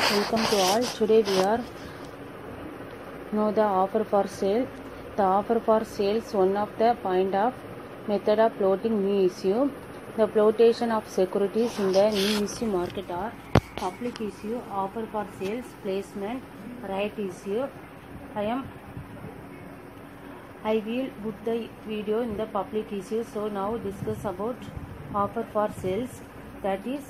Welcome to all. Today we are know the offer for sale. The offer for sale is one of the point of method of floating new issue. The flotation of securities in the new issue market are public issue, offer for sales, placement, right issue. I am I will put the video in the public issue. So now discuss about offer for sales. That is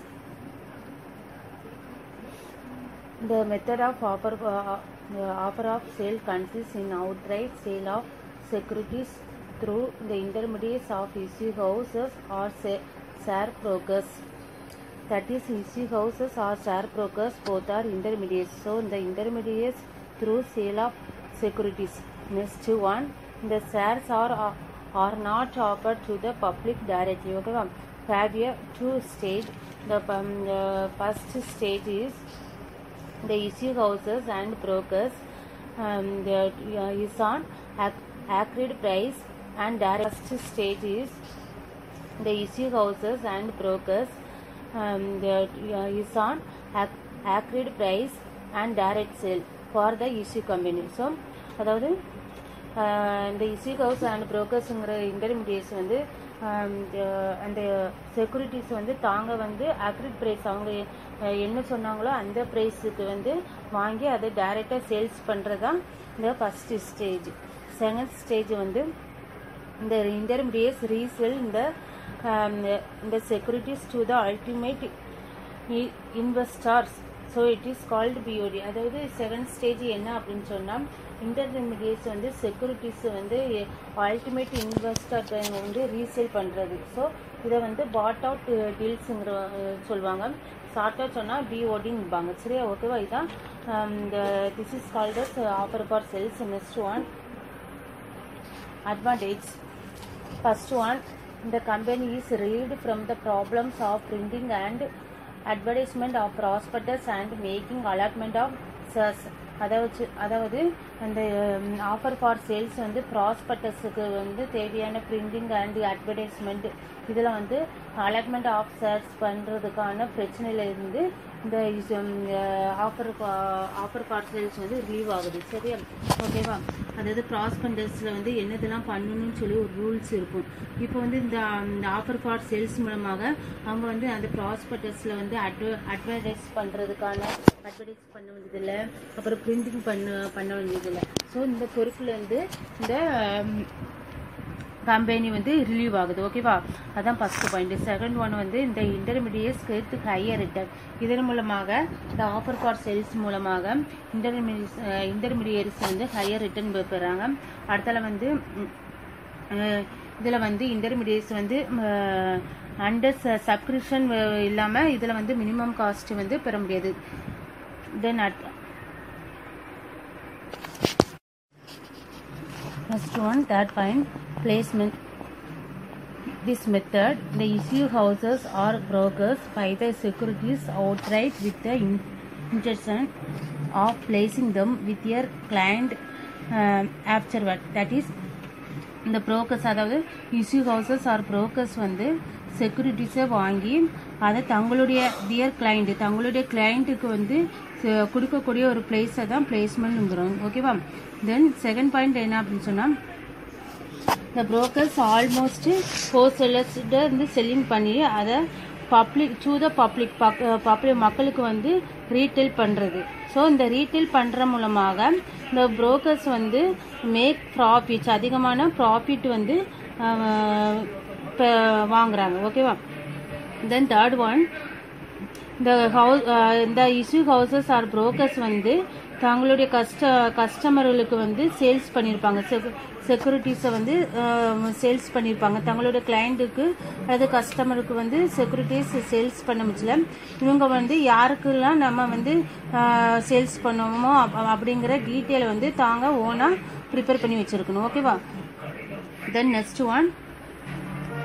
the method of offer uh, the offer of sale consists in outright sale of securities through the intermediaries of issue houses or sa- share brokers. That is, issue houses or share brokers both are intermediaries. So, the intermediaries through sale of securities. Next one, the shares are are not offered to the public directly. Okay, ma'am. Have a two stage. The, um, the first stage is the issue houses and brokers um, the, uh, is on ac- accurate price and direct first stage is the issue houses and brokers um, the, uh, is on ac- accurate price and direct sale for the issue company so அதாவது ஆஹ், இந்த issue house and புரோக்கர்ஸுங்கிற intermediates வந்து ஆம், இந்த- அந்த securities வந்து தாங்க வந்து அக்ரிட் ப்ரைஸ் அவங்க அஹ், என்ன சொன்னாங்களோ அந்த ப்ரைஸுக்கு வந்து வாங்கி அதை டைரெக்டாக சேல்ஸ் பண்ணுறது தான் இந்த ஃபஸ்ட்டு ஸ்டேஜ் செகண்ட் ஸ்டேஜ் வந்து இந்த intermediates resell இந்த um, இந்த securities to the ultimate i- investors so it is called BOT அதாவது செகண்ட் ஸ்டேஜ் என்ன அப்படின்னு சொன்னால் இன்டர்மீடியேட்ஸ் வந்து செக்யூரிட்டிஸ் வந்து அல்டிமேட் இன்வெஸ்டர் வந்து ரீசேல் பண்ணுறது ஸோ இதை வந்து பாட் அவுட் டீல்ஸுங்கிற சொல்லுவாங்க ஷார்ட்டாக சொன்னால் பிஓடிங்பாங்க சரியா ஓகேவா இதுதான் um, இந்த this is called as offer for sales next one advantage first one the company is relieved from the problems of printing and advertisement of prospectus and making allotment of shares அதாவது அதாவது அந்த ஆஃபர் ஃபார் சேல்ஸ் வந்து ப்ராஸ்பெக்டஸுக்கு வந்து தேவையான printing and advertisement இதில் வந்து allotment of shares பண்ணுறதுக்கான பிரச்சனையில இருந்து இந்த ஆஃபர் ஆஃபர் ஃபார் சேல்ஸ் வந்து ரிலீவ் ஆகுது சரியா ஓகேவா அதாவது ப்ராஸ்பெண்டர்ஸில் வந்து என்னதெல்லாம் பண்ணணும்னு சொல்லி ஒரு ரூல்ஸ் இருக்கும் இப்போ வந்து இந்த ஆஃபர் ஃபார் சேல்ஸ் மூலமாக அவங்க வந்து அந்த ப்ராஸ்பெக்டஸில் வந்து அட்வ அட்வர்டைஸ் பண்ணுறதுக்கான அட்வர்டைஸ் பண்ண வேண்டியதில்லை அப்புறம் பிரிண்டிங் பண்ண பண்ண வேண்டியதில்லை ஸோ இந்த பொறுப்புலேருந்து இந்த கம்பெனி வந்து ரிலீவ் ஆகுது ஓகேவா அதான் ஃபர்ஸ்ட் பாயிண்ட் செகண்ட் ஒன் வந்து இந்த இன்டர்மீடியேட்ஸ் கெட் ஹையர் ரிட்டர்ன் இதன் மூலமாக இந்த ஆஃபர் ஃபார் சேல்ஸ் மூலமாக இன்டர்மீடியஸ் இன்டர்மீடியட்ஸ் வந்து ஹையர் ரிட்டர்ன் பெறாங்க அடுத்தால வந்து இதில் வந்து இன்டர்மீடியட்ஸ் வந்து அண்டர் சப்ஸ்கிரிப்ஷன் இல்லாமல் இதில் வந்து மினிமம் காஸ்ட் வந்து பெற முடியாது then at Next one, third point, placement. This method, the issue houses or brokers buy the securities outright with the in- intention of placing them with their client um, afterward. That is, இந்த brokers அதாவது issue houses are brokers வந்து செக்யூரிட்டிஸை வாங்கி அதை தங்களுடைய dear client தங்களுடைய கிளைண்ட்டுக்கு வந்து ச- கொடுக்கக்கூடிய ஒரு பிளேஸை தான் பிளேஸ்மெண்ட்ங்கிறோம் ஓகேவா தென் செகண்ட் பாயிண்ட் என்ன அப்படின்னு சொன்னால் இந்த brokers ஆல்மோஸ்ட் ஹோல்சேலர்ஸ்கிட்ட இருந்து செல்லிங் பண்ணி அதை public to the public public மக்களுக்கு வந்து ரீட்டைல் பண்ணுறது ஸோ இந்த ரீட்டைல் பண்ணுற மூலமாக இந்த brokers வந்து மேக் ப்ராஃபிட்ஸ் அதிகமான ப்ராஃபிட் வந்து ஆஹ், இப்ப வாங்குறாங்க ஓகேவா தென் தேர்ட் ஒன் இந்த ஹவுஸ் இந்த இஷ்யூ ஹவுசஸ் ஆர் brokers வந்து தங்களுடைய கஸ்ட கஸ்டமர்களுக்கு வந்து சேல்ஸ் பண்ணியிருப்பாங்க செக்யூரிட்டிஸை வந்து சேல்ஸ் பண்ணியிருப்பாங்க தங்களுடைய கிளைண்ட்டுக்கு அதாவது கஸ்டமருக்கு வந்து செக்யூரிட்டிஸ் சேல்ஸ் பண்ண முடியல இவங்க வந்து யாருக்கெல்லாம் நம்ம வந்து சேல்ஸ் பண்ணுவோமோ அப்- அப்படிங்கிற டீட்டெயிலை வந்து தாங்க ஓனாக ப்ரிப்பேர் பண்ணி வச்சுருக்கணும் ஓகேவா தென் நெக்ஸ்ட் ஒன்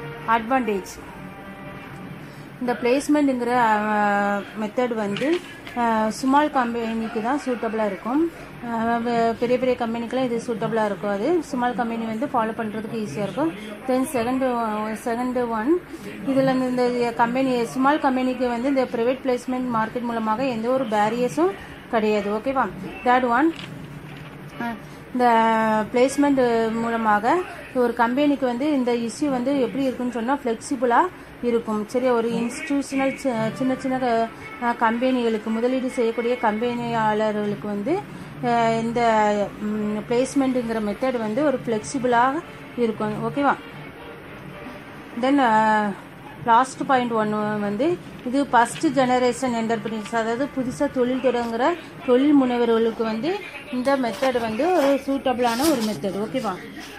அட்வான்டேஜ் இந்த பிளேஸ்மெண்ட்டுங்கிற மெத்தட் வந்து ஸ்மால் கம்பெனிக்கு தான் சூட்டபுளாக இருக்கும் அஹ் வெ- பெரிய பெரிய கம்பெனிக்கெலாம் இது சூட்டபுளாக இருக்கும் அது ஸ்மால் கம்பெனி வந்து ஃபாலோ பண்ணுறதுக்கு ஈஸியாக இருக்கும் தென் செகண்டு செகண்டு ஒன் இதில் இந்த கம்பெனி ஸ்மால் கம்பெனிக்கு வந்து இந்த ப்ரைவேட் பிளேஸ்மெண்ட் மார்க்கெட் மூலமாக எந்த ஒரு பேரியர்ஸும் கிடையாது ஓகேவா தேர்ட் ஒன் இந்த பிளேஸ்மெண்ட் மூலமாக ஒரு கம்பெனிக்கு வந்து இந்த இஷ்யூ வந்து எப்படி இருக்குன்னு சொன்னால் ஃப்ளெக்சிபிளாக இருக்கும் சரி ஒரு இன்ஸ்டிடியூஷனல் சின்ன சின்ன க- கம்பெனிகளுக்கு முதலீடு செய்யக்கூடிய கம்பெனியாளர்களுக்கு வந்து அஹ், இந்த பிளேஸ்மெண்ட்டுங்கிற மெத்தட் வந்து ஒரு ஃப்ளெக்சிபிளாக இருக்கும் ஓகேவா தென் லாஸ்ட் பாயிண்ட் ஒன்று வந்து இது ஃபஸ்ட் ஜெனரேஷன் என்டர்பிரினர்ஸ் அதாவது புதுசாக தொழில் தொடங்குற தொழில் முனைவர்களுக்கு வந்து இந்த மெத்தட் வந்து ஒரு சூட்டபிளான ஒரு மெத்தட் ஓகேவா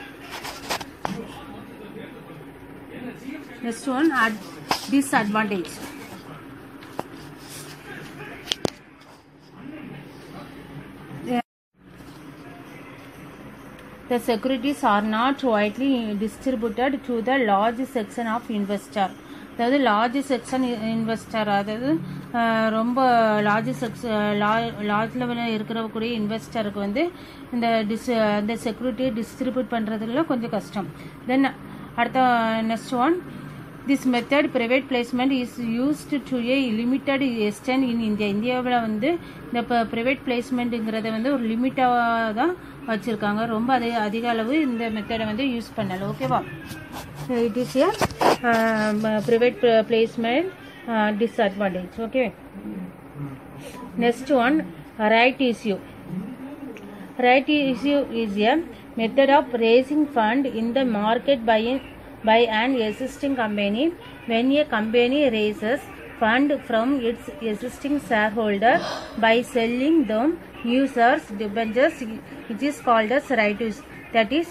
next one at disadvantage The securities are not widely distributed to the large section of investor. அதாவது லார்ஜ் செக்ஷன் இன்வெஸ்டர் அதாவது அஹ், ரொம்ப லார்ஜ் செக்ஸ் லார்ஜ் லெவலில் இருக்கிறக்கூடிய இன்வெஸ்டருக்கு வந்து இந்த டிஸ் இந்த செக்யூரிட்டியை டிஸ்ட்ரிபியூட் பண்ணுறதுல கொஞ்சம் கஷ்டம் தென் அடுத்த next one this method private placement is used to a limited extent in India இந்தியாவில் வந்து இந்த இப்போ ப்ரைவேட் பிளேஸ்மெண்ட்டுங்கிறத வந்து ஒரு லிமிட்டாக தான் வச்சுருக்காங்க ரொம்ப அதிக அதிக அளவு இந்த மெத்தடை வந்து யூஸ் பண்ணல ஓகேவா it is a private placement disadvantage okay next one right issue Right issue is a method of raising fund in the market by, by an existing company. When a company raises fund from its existing shareholder by selling them new shares, debentures, it is called as right issue. That is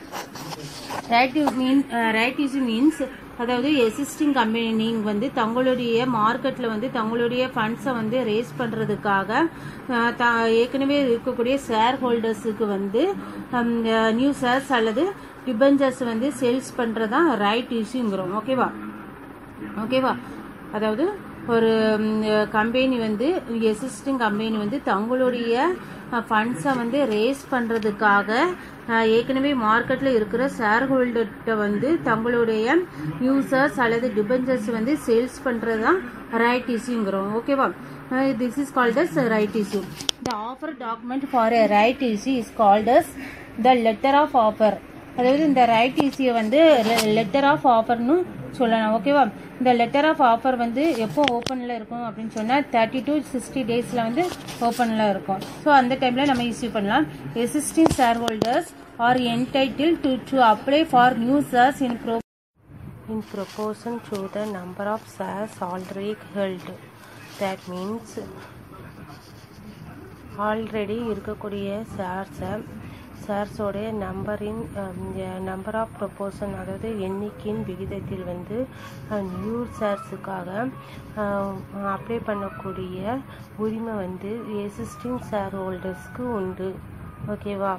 right mean right is means அதாவது existing company வந்து தங்களுடைய மார்க்கெட்டில் வந்து தங்களுடைய ஃபண்ட்ஸை வந்து race பண்ணுறதுக்காக ஏற்கனவே இருக்கக்கூடிய ஷேர் ஹோல்டர்ஸுக்கு வந்து நியூ ஷேர்ஸ் அல்லது டிபெஞ்சர்ஸ் வந்து சேல்ஸ் பண்ணுறதான் ரைட் இஷ்யூங்கிறோம் ஓகேவா ஓகேவா அதாவது ஒரு கம்பெனி வந்து எசிஸ்டிங் கம்பெனி வந்து தங்களுடைய ஃபண்ட்ஸை வந்து ரேஸ் பண்ணுறதுக்காக ஏற்கனவே மார்க்கெட்டில் இருக்கிற ஷேர் ஹோல்டர்கிட்ட வந்து தங்களுடைய யூசர்ஸ் அல்லது டிபெஞ்சர்ஸ் வந்து சேல்ஸ் பண்ணுறது தான் ரைட் இஷ்யூங்கிறோம் ஓகேவா this is called as right issue the offer document for a right issue is called as the letter of offer அதாவது இந்த ரைட் ஈஸியை வந்து லெட்டர் ஆஃப் ஆஃபர்னு சொல்லலாம் ஓகேவா இந்த லெட்டர் ஆஃப் ஆஃபர் வந்து எப்போ ஓப்பனில் இருக்கும் அப்படின்னு சொன்னால் தேர்ட்டி டு சிக்ஸ்டி டேஸில் வந்து ஓப்பனில் இருக்கும் ஸோ அந்த டைமில் நம்ம இஷ்யூ பண்ணலாம் existing share holders are entitled to to apply for new shares in pro in proportion to the number of shares already held. That means already இருக்கக்கூடிய ஷேர்ஸை ஷேர்ஸோடைய நம்பரின் நம்பர் ஆஃப் ப்ரொபோஷன் அதாவது எண்ணிக்கையின் விகிதத்தில் வந்து நியூ ஷேர்ஸுக்காக அப்ளை பண்ணக்கூடிய உரிமை வந்து எசிஸ்டிங் ஷேர் ஹோல்டர்ஸ்க்கு உண்டு ஓகேவா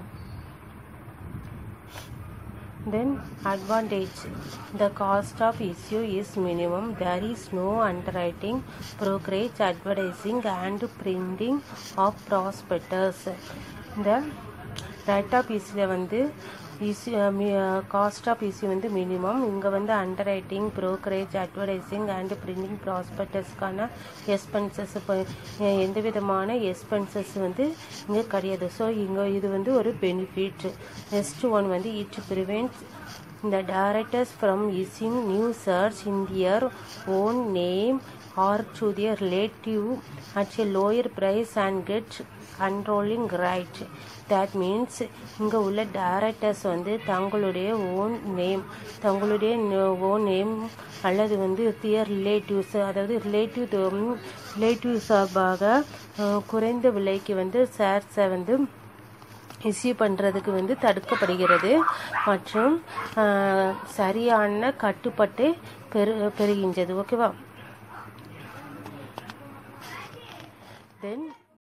Then advantage. The cost of issue is minimum. There is no underwriting, brokerage, advertising and printing of prospectus. The right of ஈஸியில் வந்து ஈஸி காஸ்ட் ஆஃப் ஈஸி வந்து மினிமம் இங்கே வந்து underwriting brokerage advertising and printing ப்ராஸ்பெக்டஸ்க்கான expenses இப்போ எந்த விதமான expenses வந்து இங்கே கிடையாது ஸோ இங்கே இது வந்து ஒரு பெனிஃபிட் நெக்ஸ்ட் ஒன் வந்து it prevents the directors from issuing new search in their own name or to their relative at a lower price and get controlling right that means இங்கே உள்ள டைரக்டர்ஸ் வந்து தங்களுடைய own name தங்களுடைய own name அல்லது வந்து their relatives அதாவது relative relative சார்பாக அஹ், குறைந்த விலைக்கு வந்து ஷேர்ஸை வந்து இஸ்யூ பண்ணுறதுக்கு வந்து தடுக்கப்படுகிறது மற்றும் ஆஹ், சரியான கட்டுப்பாட்டை பெரு பெறுகின்றது ஓகேவா தென்